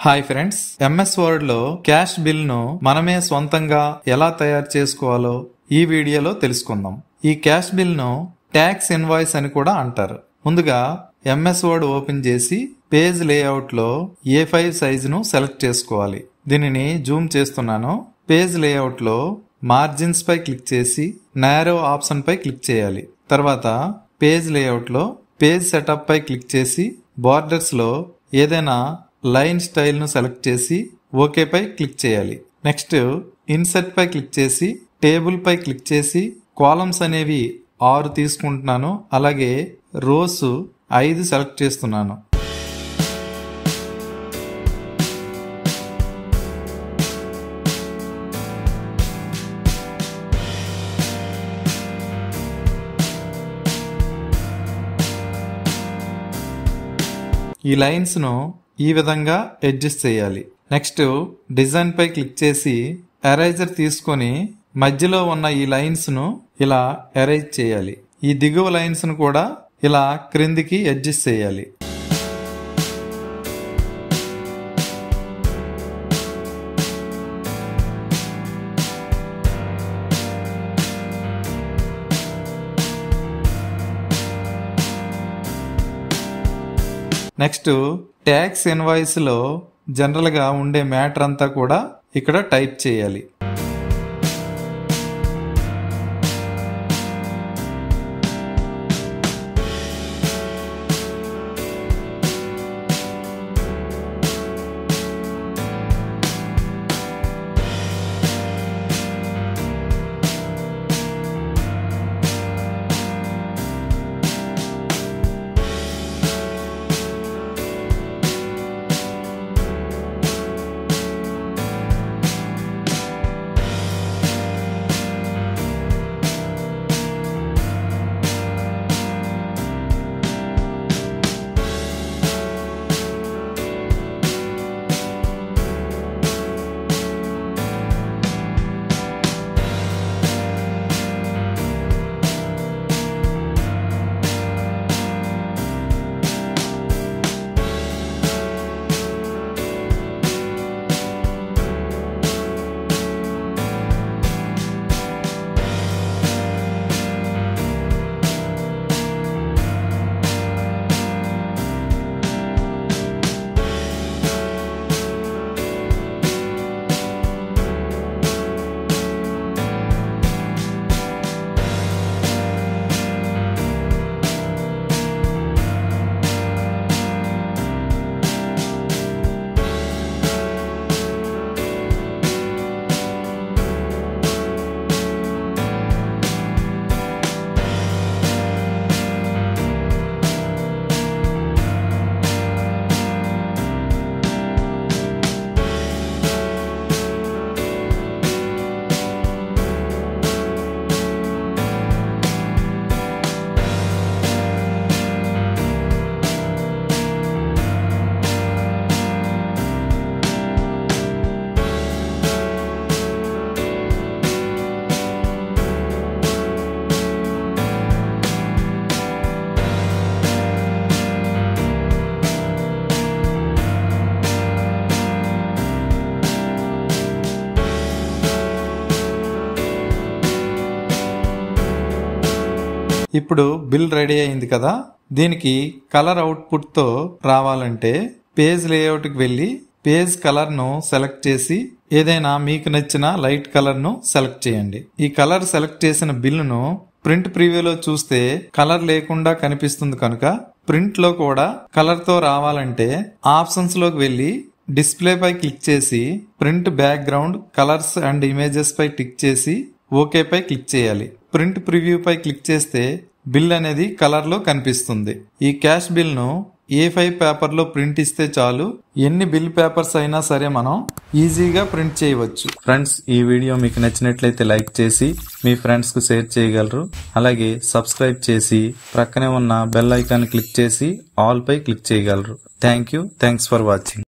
hi friends MS Word లో cash bill ను మనమే సొంతంగా ఎలా తయారు చేసుకోవాలో ఈ వీడియోలో తెలుసుకుందాం ఈ క్యాష్ బిల్ ను ట్యాక్స్ ఇన్వాయిస్ అని కూడా అంటారు ముందుగా ఎంఎస్ వర్డ్ ఓపెన్ చేసి పేజ్ లేఅవుట్ లో ఏ ఫైవ్ సైజును సెలెక్ట్ చేసుకోవాలి దీనిని జూమ్ చేస్తున్నాను పేజ్ లేఅవుట్ లో మార్జిన్స్ పై క్లిక్ చేసి నారో ఆప్షన్ పై క్లిక్ చేయాలి తర్వాత పేజ్ లేఅవుట్ లో పేజ్ సెటప్ పై క్లిక్ చేసి బార్డర్స్ లో ఏదైనా లైన్ స్టైల్ ను సెలెక్ట్ చేసి ఓకే పై క్లిక్ చేయాలి నెక్స్ట్ ఇన్సర్ట్ పై క్లిక్ చేసి టేబుల్ పై క్లిక్ చేసి కాలమ్స్ అనేవి ఆరు తీసుకుంటున్నాను అలాగే రోస్ ఐదు సెలెక్ట్ చేస్తున్నాను ఈ లైన్స్ ను ఈ విధంగా అడ్జస్ట్ చేయాలి నెక్స్ట్ డిజైన్ పై క్లిక్ చేసి ఎరైజర్ తీసుకొని మధ్యలో ఉన్న ఈ లైన్స్ ను ఇలా ఎరైజ్ చేయాలి ఈ దిగువ లైన్స్ ను కూడా ఇలా క్రిందికి అడ్జస్ట్ చేయాలి నెక్స్ట్ ట్యాక్స్ ఇన్వాయిస్ లో జనరల్ గా ఉండే మ్యాటర్ అంతా కూడా ఇక్కడ టైప్ చేయాలి ఇప్పుడు బిల్ రెడీ అయింది కదా దీనికి కలర్ అవుట్పుట్ తో రావాలంటే పేజ్ లేఅవుట్ కి వెళ్ళి పేజ్ కలర్ ను సెలెక్ట్ చేసి ఏదైనా మీకు నచ్చిన లైట్ కలర్ ను సెలెక్ట్ చేయండి ఈ కలర్ సెలెక్ట్ చేసిన బిల్లును ప్రింట్ ప్రివ్యూలో చూస్తే కలర్ లేకుండా కనిపిస్తుంది కనుక ప్రింట్ లో కూడా కలర్ తో రావాలంటే ఆప్షన్స్ లోకి వెళ్ళి డిస్ప్లే పై క్లిక్ చేసి print background colours and images పై టిక్ చేసి ఓకే పై క్లిక్ చేయాలి ప్రింట్ ప్రివ్యూ పై క్లిక్ చేస్తే బిల్ అనేది కలర్ లో కనిపిస్తుంది ఈ క్యాష్ బిల్ ను ఏ ఫైవ్ పేపర్ లో ప్రింట్ ఇస్తే చాలు ఎన్ని బిల్ పేపర్స్ అయినా సరే మనం ఈజీగా ప్రింట్ చేయవచ్చు ఫ్రెండ్స్ ఈ వీడియో మీకు నచ్చినట్లయితే లైక్ చేసి మీ ఫ్రెండ్స్ కు షేర్ చేయగలరు అలాగే సబ్స్క్రైబ్ చేసి ప్రక్కనే ఉన్న బెల్ ఐకాన్ క్లిక్ చేసి ఆల్ పై క్లిక్ చేయగలరు thank you thanks for watching